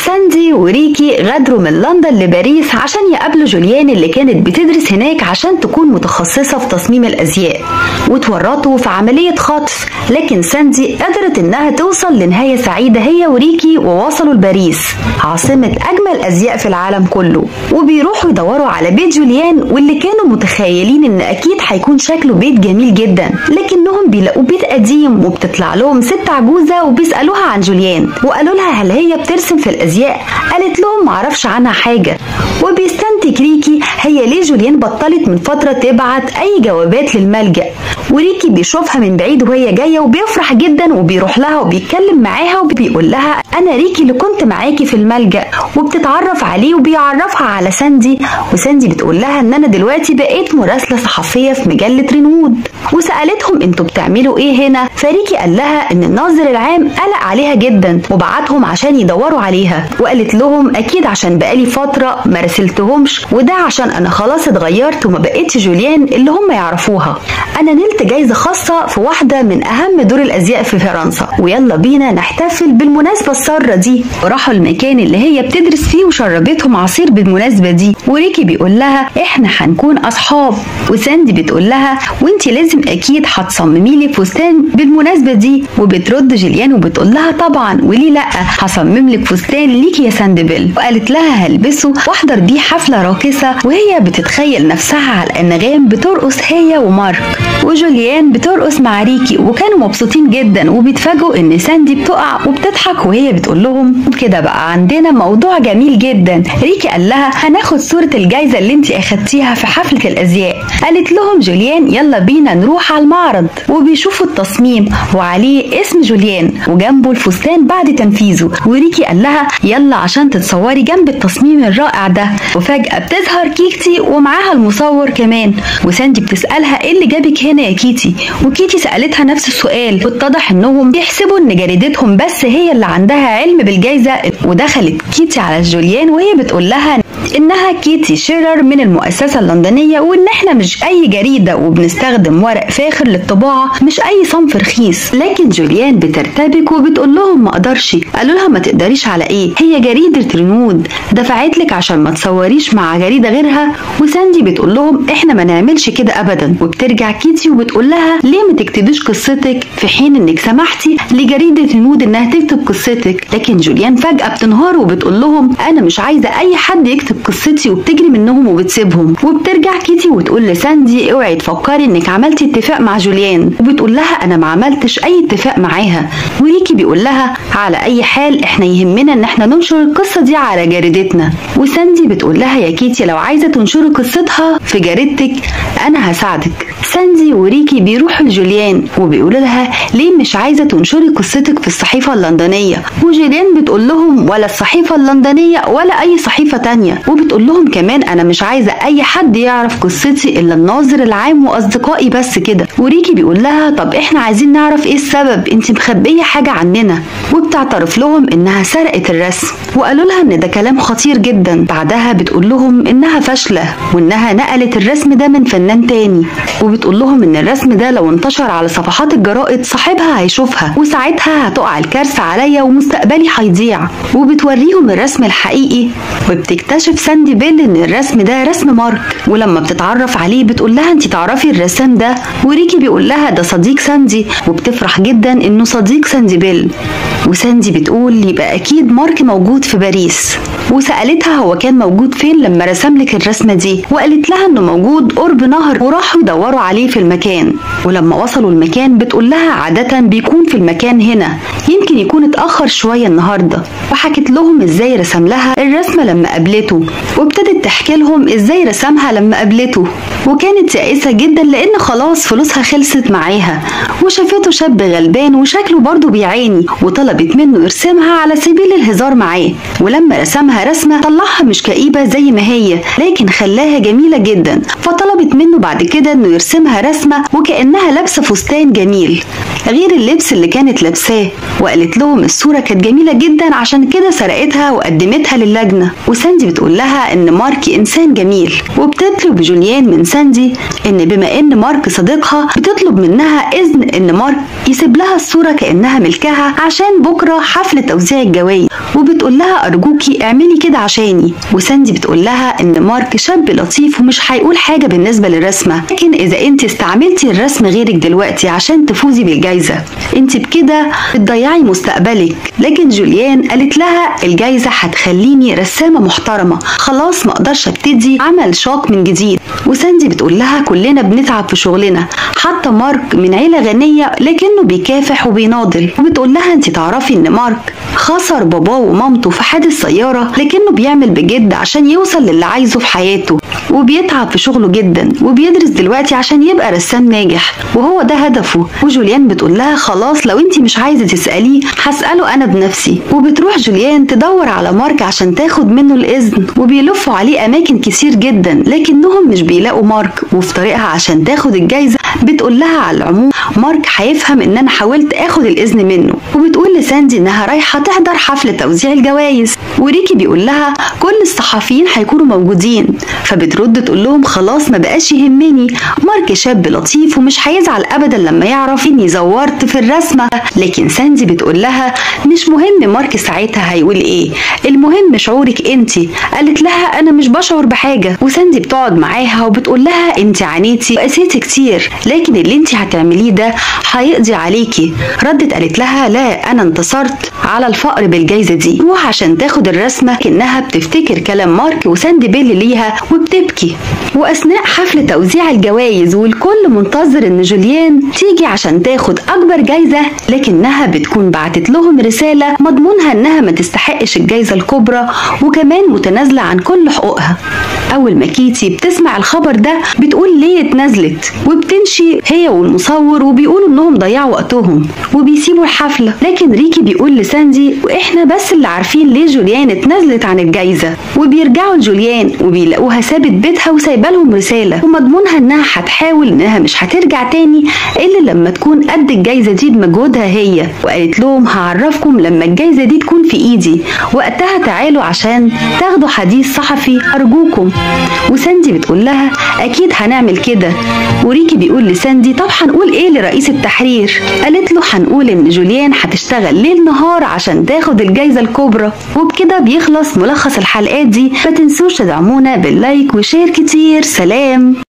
ساندي وريكي غادروا من لندن لباريس عشان يقابلوا جوليان اللي كانت بتدرس هناك عشان تكون متخصصة في تصميم الأزياء وتورطوا في عملية خطف لكن ساندي قدرت إنها توصل لنهاية سعيدة هي وريكي ووصلوا لباريس عاصمة أجمل أزياء في العالم كله وبيروحوا يدوروا على بيت جوليان واللي كانوا متخيلين إن أكيد هيكون شكله بيت جميل جدا لكنهم بيلاقوا بيت قديم وبتطلع لهم ست عجوزة وبيسألوها عن جوليان وقالوا لها هل هي بترسم في الأزياء قالت لهم معرفش عنها حاجة وبيستنتج ريكي هي ليه جوليان بطلت من فترة تبعت أي جوابات للملجأ وريكي بيشوفها من بعيد وهي جاية وبيفرح جدا وبيروح لها وبيتكلم معاها وبيقول لها أنا ريكي اللي كنت معاكي في الملجأ وبتتعرف عليه وبيعرفها على ساندي وساندي بتقول لها إن أنا دلوقتي بقيت مراسلة صحفية في مجلة رينوود وسألتهم انتوا بتعملوا ايه هنا فريكي قال لها ان الناظر العام قلق عليها جدا وبعتهم عشان يدوروا عليها وقالت لهم اكيد عشان بقالي فترة ما رسلتهمش وده عشان انا خلاص اتغيرت وما بقتش جوليان اللي هم يعرفوها انا نلت جايزة خاصة في واحدة من اهم دور الازياء في فرنسا ويلا بينا نحتفل بالمناسبة السارة دي وراحوا المكان اللي هي بتدرس فيه وشربتهم عصير بالمناسبة دي وريكي بيقول لها احنا هنكون اصحاب وساندي بتقول لها وانتي لازم اكيد هتصممي لي فستان بالمناسبة دي وبترد جيليان وبتقول لها طبعا وليه لا هصمم لك فستان ليكي يا ساندبل وقالت لها هلبسه واحضر بيه حفلة راقصة وهي بتتخيل نفسها على الانغام بترقص هي ومارك وجوليان بترقص مع ريكي وكانوا مبسوطين جدا وبيتفاجئوا ان ساندي بتقع وبتضحك وهي بتقول لهم كده بقى عندنا موضوع جميل جدا ريكي قال لها هناخد صورة الجايزة اللي انت اخدتيها في حفلة الازياء قالت لهم جوليان يلا بينا نروح على المعرض وبيشوفوا التصميم وعليه اسم جوليان وجنبه الفستان بعد تنفيذه وريكي قال لها يلا عشان تتصوري جنب التصميم الرائع ده وفجأة بتظهر كيكتي ومعاها المصور كمان وساندي بتسألها ايه اللي جابك هنا يا كيتي وكيتي سألتها نفس السؤال واتضح انهم بيحسبوا ان جريدتهم بس هي اللي عندها علم بالجايزة ودخلت كيتي على جوليان وهي بتقول لها انها كيتي شيرر من المؤسسة اللندنية وان احنا مش اي جريدة وبنستخدم ورق فاخر للطباعة مش اي صنف رخيص لكن جوليان بترتبك وبتقول لهم ما اقدرش قالوا لها ما تقدريش على ايه هي جريدة رينود دفعت لك عشان ما تصوريش مع جريدة غيرها وساندي بتقول لهم احنا ما نعملش كده ابدا وبترجع كيتي وبتقول لها ليه ما تكتبيش قصتك في حين انك سمحتي لجريدة رينود انها تكتب قصتك لكن جوليان فجأة بتنهار وبتقول لهم انا مش عايزة اي حد يكتب قصتي وبتجري منهم وبتسيبهم وبترجع كيتي وتقول لساندي اوعي تفكري انك عملتي اتفاق مع جوليان وبتقول لها انا ما عملتش اي اتفاق معاها وريكي بيقول لها على اي حال احنا يهمنا ان احنا ننشر القصه دي على جريدتنا وساندي بتقول لها يا كيتي لو عايزه تنشري قصتها في جريدتك انا هساعدك ساندي وريكي بيروحوا لجوليان وبيقولوا لها ليه مش عايزه تنشري قصتك في الصحيفه اللندنيه وجوليان بتقول لهم ولا الصحيفه اللندنيه ولا اي صحيفه تانية وبتقول لهم كمان انا مش عايزه اي حد يعرف قصتي الا الناظر العام واصدقائي بس كده وريكي بيقول لها طب احنا عايزين نعرف ايه السبب انت مخبيه حاجه عننا وبتعترف لهم انها سرقت الرسم وقالوا لها ان ده كلام خطير جدا بعدها بتقول لهم انها فاشله وانها نقلت الرسم ده من فنان تاني وبتقول لهم ان الرسم ده لو انتشر على صفحات الجرائد صاحبها هيشوفها وساعتها هتقع الكارثه عليا ومستقبلي هيضيع وبتوريهم الرسم الحقيقي وبتكتشف ساندي بيل ان الرسم ده رسم مارك ولما بتتعرف عليه بتقول لها انت تعرفي الرسام ده وريكي بيقول لها ده صديق ساندي وبتفرح جدا انه صديق ساندي بيل وساندي بتقول يبقى اكيد مارك موجود في باريس وسالتها هو كان موجود فين لما رسم لك الرسمه دي وقالت لها انه موجود قرب نهر وراحوا يدوروا عليه في المكان ولما وصلوا المكان بتقول لها عاده بيكون في المكان هنا يمكن يكون اتاخر شويه النهارده وحكت لهم ازاي رسم لها الرسمه لما قابلته وابتدت تحكي لهم ازاي رسمها لما قابلته وكانت يائسه جدا لان خلاص فلوسها خلصت معاها وشافته شاب غلبان وشكله برضه بيعاني وطلبت منه يرسمها على سبيل الهزار معاه ولما رسمها يرسمها رسمة طلعها مش كئيبة زي ما هي لكن خلاها جميلة جدا فطلبت منه بعد كده انه يرسمها رسمة وكأنها لابسة فستان جميل غير اللبس اللي كانت لابساه وقالت لهم الصورة كانت جميلة جدا عشان كده سرقتها وقدمتها للجنة وساندي بتقول لها ان مارك انسان جميل وبتطلب جوليان من ساندي ان بما ان مارك صديقها بتطلب منها اذن ان مارك يسيب لها الصورة كأنها ملكها عشان بكرة حفل توزيع الجوائز وبتقول لها ارجوكي اعملي كده عشاني وساندي بتقول لها ان مارك شاب لطيف ومش هيقول حاجة بالنسبة للرسمة لكن اذا انت استعملتي الرسم غيرك دلوقتي عشان تفوزي بالجايزة انت بكده بتضيعي مستقبلك لكن جوليان قالت لها الجايزة هتخليني رسامة محترمة خلاص ما اقدرش ابتدي عمل شاق من جديد وساندي بتقول لها كلنا بنتعب في شغلنا حتى مارك من عيلة غنية لكنه بيكافح وبيناضل وبتقول لها انت تعرفي ان مارك خسر باباه ومامته في حادث سيارة لكنه بيعمل بجد عشان يوصل للي عايزه في حياته وبيتعب في شغله جدا وبيدرس دلوقتي عشان يبقى رسام ناجح وهو ده هدفه وجوليان بتقول لها خلاص لو انت مش عايزه تساليه هساله انا بنفسي وبتروح جوليان تدور على مارك عشان تاخد منه الاذن وبيلفوا عليه اماكن كتير جدا لكنهم مش بيلاقوا مارك وفي طريقها عشان تاخد الجايزه بتقول لها على العموم مارك هيفهم ان انا حاولت اخد الاذن منه وبتقول لساندي انها رايحه تحضر حفل توزيع الجوائز وريكي بيقول لها كل الصحفيين هيكونوا موجودين فبترد تقول لهم خلاص ما بقاش يهمني مارك شاب لطيف ومش هيزعل ابدا لما يعرف اني زورت في الرسمه لكن ساندي بتقول لها مش مهم مارك ساعتها هيقول ايه المهم شعورك انت قالت لها انا مش بشعر بحاجه وساندي بتقعد معاها وبتقول لها انت عانيتي وقسيتي كتير لكن اللي انت هتعمليه ده هيقضي عليكي ردت قالت لها لا انا انتصرت على الفقر بالجايزه دي روح عشان تاخد الرسمه كانها بتفتكر كلام مارك وساندي بيل ليها وبتبكي واثناء حفل توزيع الجوائز والكل منتظر ان جوليان تيجي عشان تاخد اكبر جايزه لكنها بتكون بعتت لهم رساله مضمونها انها ما تستحقش الجايزه الكبرى وكمان متنازله عن كل حقوقها اول ما كيتي بتسمع الخبر ده بتقول ليه اتنازلت وبتمشي هي والمصور وبيقولوا انهم ضيعوا وقتهم وبيسيبوا الحفله لكن ريكي بيقول لساندي واحنا بس اللي عارفين ليه جوليان اتنازلت عن الجايزه وبيرجعوا لجوليان وبيلاقوها سابت بيتها وسايبه لهم رساله ومضمونها انها هتحاول انها مش هترجع تاني الا لما تكون قد الجايزه دي بمجهودها هي وقالت لهم هعرفكم لما الجايزه دي تكون في ايدي وقتها تعالوا عشان تاخدوا حديث صحفي ارجوكم وساندي بتقول لها اكيد هنعمل كده وريكي بيقول لساندي طب هنقول ايه لرئيس التحرير قالت له هنقول ان جوليان هتشتغل ليل نهار عشان تاخد الجايزه الكبرى وبكده بيخلص ملخص الحلقات دي ما تنسوش تدعمونا باللايك وشير كتير سلام